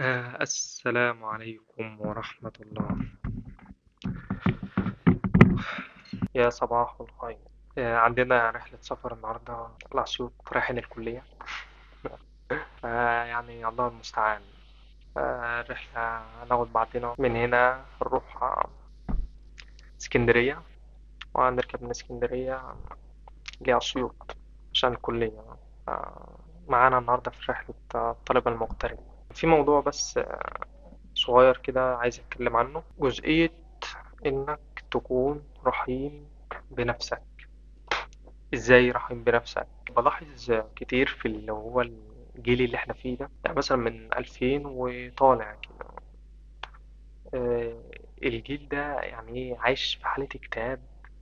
آه، السلام عليكم ورحمة الله يا صباح الخير آه، عندنا رحلة سفر النهاردة لأسيوط رايحين الكلية آه، يعني الله المستعان آه، الرحلة هناخد بعضنا من هنا نروح آه، اسكندرية وهنركب من اسكندرية لأسيوط عشان الكلية آه، معانا النهاردة في رحلة آه، الطالب المغترب في موضوع بس آه، صغير كده عايز أتكلم عنه جزئية إنك تكون رحيم بنفسك إزاي رحيم بنفسك بلاحظ كتير في اللي هو الجيل اللي احنا فيه ده يعني مثلا من ألفين وطالع كده آه، الجيل ده يعني إيه عايش في حالة اكتئاب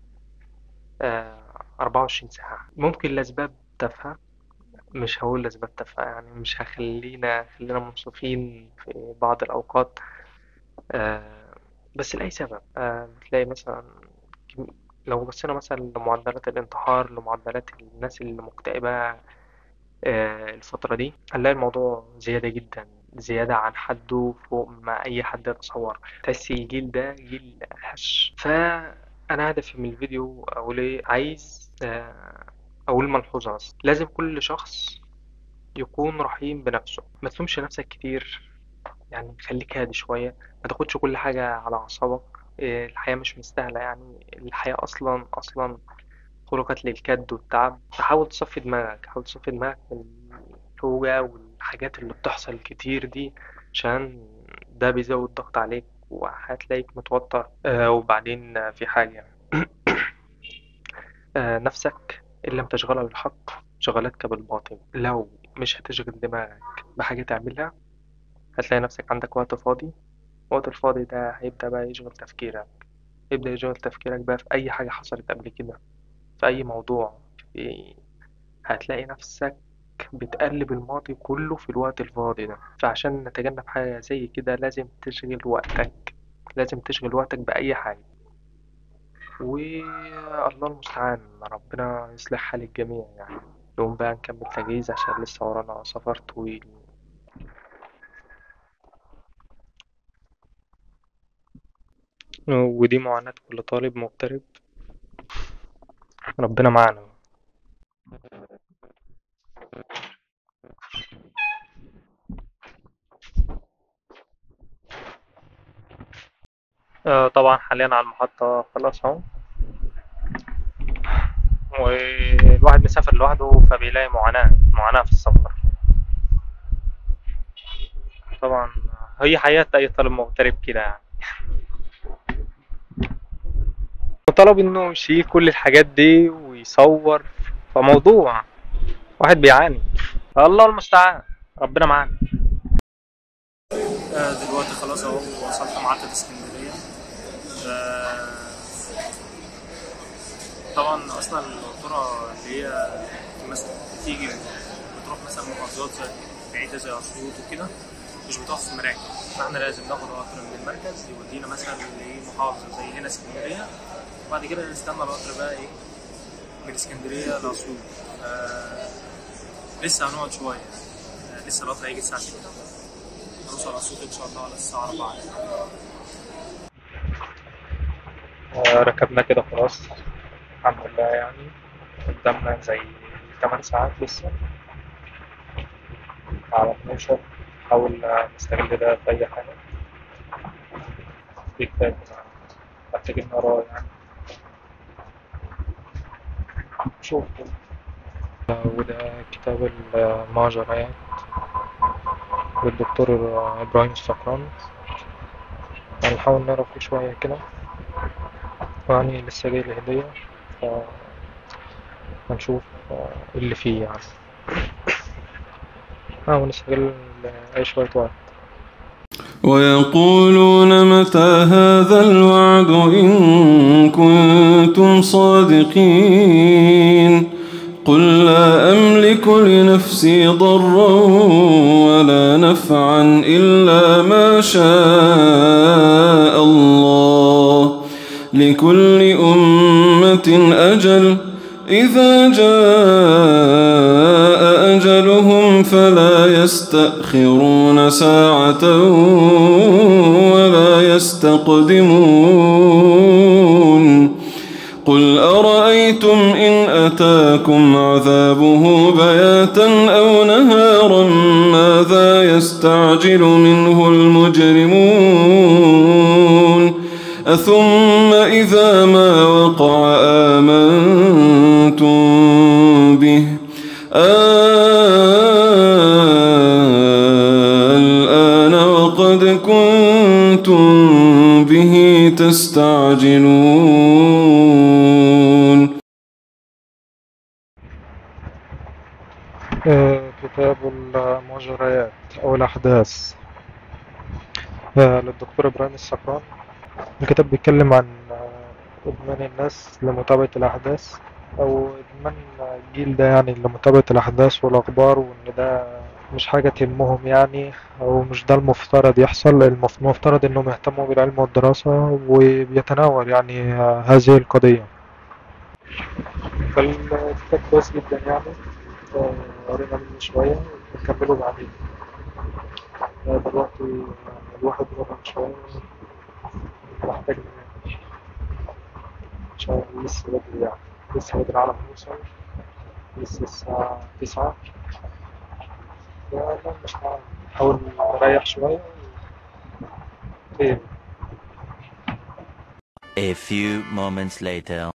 أربعة وعشرين ساعة ممكن لأسباب تافهة مش هقول لأسباب تافهة يعني مش هخلينا خلينا منصفين في بعض الأوقات آه، بس لأي سبب آه، بتلاقي مثلا كم- لو بصينا مثلا لمعدلات الانتحار لمعدلات الناس اللي مكتئبة آه، الفترة دي هنلاقي الموضوع زيادة جدا زيادة عن حده فوق ما أي حد يتصور تحس الجيل ده جيل هش فأنا هدفي من الفيديو أقول إيه عايز آه، أقول ملحوظة بس لازم كل شخص يكون رحيم بنفسه ما تلومش نفسك كتير يعني خليك هادي شوية ما تاخدش كل حاجة على أعصابك إيه، الحياة مش مستاهلة يعني الحياة أصلا أصلا خلقت للكد والتعب فحاول تصفي دماغك حاول تصفي دماغك من الهوجة والحاجات اللي بتحصل كتير دي عشان ده بيزود الضغط عليك وهتلاقيك متوتر آه وبعدين آه، في حاجة آه نفسك إن لم تشغلها بالحق شغلتك بالباطل لو مش هتشغل دماغك بحاجة تعملها هتلاقي نفسك عندك وقت فاضي الوقت الفاضي ده هيبدأ بقى يشغل تفكيرك يبدأ يشغل تفكيرك بقى في أي حاجة حصلت قبل كده في أي موضوع في هتلاقي نفسك بتقلب الماضي كله في الوقت الفاضي ده فعشان نتجنب حاجة زي كده لازم تشغل وقتك لازم تشغل وقتك بأي حاجة والله المستعان ربنا يصلح حال الجميع يعني نقوم بقى نكمل تجهيز عشان لسه ورانا سفر طويل ودي معاناة كل طالب مغترب ربنا معانا آه، طبعا حاليا على المحطة خلاص اهو والواحد مسافر لوحده فبيلاقي معاناة معاناة في السفر طبعا هي حياة أي طالب مغترب كده يعني طلب إنه يشيل كل الحاجات دي ويصور فموضوع واحد بيعاني الله المستعان ربنا معانا آه، دلوقتي خلاص اهو وصلت معطل اسكندريه آه، طبعا اصلا القطوره اللي هي مثلا بتيجي بتروح مثلا محافظات زي بعيده زي اسيوط وكده مش بتقف في مراكز فاحنا لازم ناخد قطر من المركز يودينا مثلا لمحافظه زي هنا اسكندريه وبعد كده نستنى القطر بقى ايه من اسكندريه لاسيوط آه، لسه هنقعد شويه آه، لسه القطر هيجي الساعه 6 هنوصل اسيوط ان شاء الله على الساعه 4 آه، ركبنا كده خلاص الحمد لله يعني قدامنا زي 8 ساعات لسه على ما نوصل نحاول آه، نستغل ده في أي حاجة في كتاب آه، محتاجين نقراه يعني شوف آه، وده كتاب المعجرات للدكتور آه، إبراهيم الصقراني هنحاول نقرا فيه شوية كده يعني لسه جاي لي هدية ف هنشوف آه، إيه اللي فيه يعني اه ونستغل أي شوية وقت ويقولون متى هذا الوعد إن كنتم صادقين قل لا أملك لنفسي ضرا ولا نفعا إلا ما شاء الله لكل أمة أجل إذا جاء أجلهم فلا يستأخرون ساعة ولا يستقدمون قل أرأيتم إن أتاكم عذابه بياتا أو نهارا ماذا يستعجل منه المجرمون أثم إذا ما وقع آمنتم به الآن وقد كنتم به تستعجلون آه، كتاب المجريات أو الأحداث آه، للدكتور إبراهيم السكران الكتاب بيتكلم عن آه، إدمان الناس لمتابعة الأحداث أو إدمان الجيل ده يعني لمتابعة الأحداث والأخبار وإن ده مش حاجة تهمهم يعني أو مش ده المفترض يحصل المف- المفترض إنهم يهتموا بالعلم والدراسة وبيتناول يعني آه، هذه القضية فالكتاب كويس جدا يعني آه، قرينا منه شوية ونكمله بعدين آه، دلوقتي آه، الواحد ربع شوية محتاج ننام عشان لسه بدري يعني لسه بدري على ما نوصل لسه الساعة تسعة فلا مش عارف. نحاول نريح شوية خير A few moments later.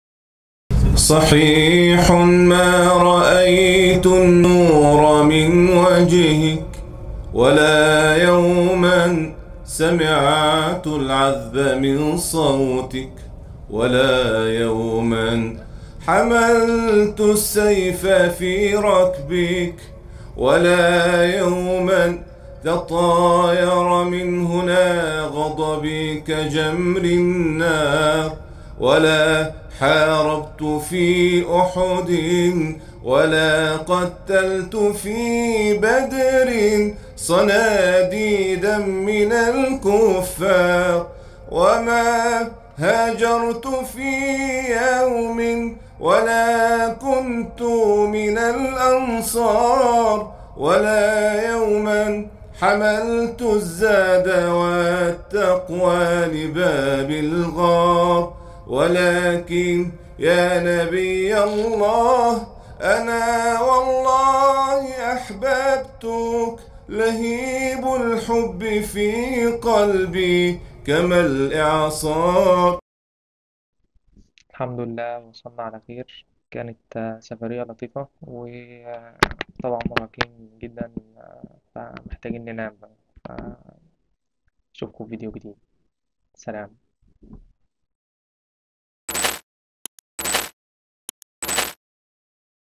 صحيح ما رأيت النور من وجهك ولا يوما سمعت العذب من صوتك ولا يوما حملت السيف في ركبك ولا يوما تطاير من هنا غضبي كجمر النار ولا حاربت في أحد ولا قتلت في بدر صناديدا من الكفار وما هاجرت في يوم ولا كنت من الأنصار ولا يوما حملت الزاد والتقوى لباب الغار ولكن يا نبي الله أنا والله أحببتك لهيب الحب في قلبي كما الإعصار الحمد لله وصلنا على خير كانت آه، سفرية لطيفة وطبعا مرهقين جدا آه، فمحتاجين ننام بقى. ف- أشوفكم في فيديو جديد سلام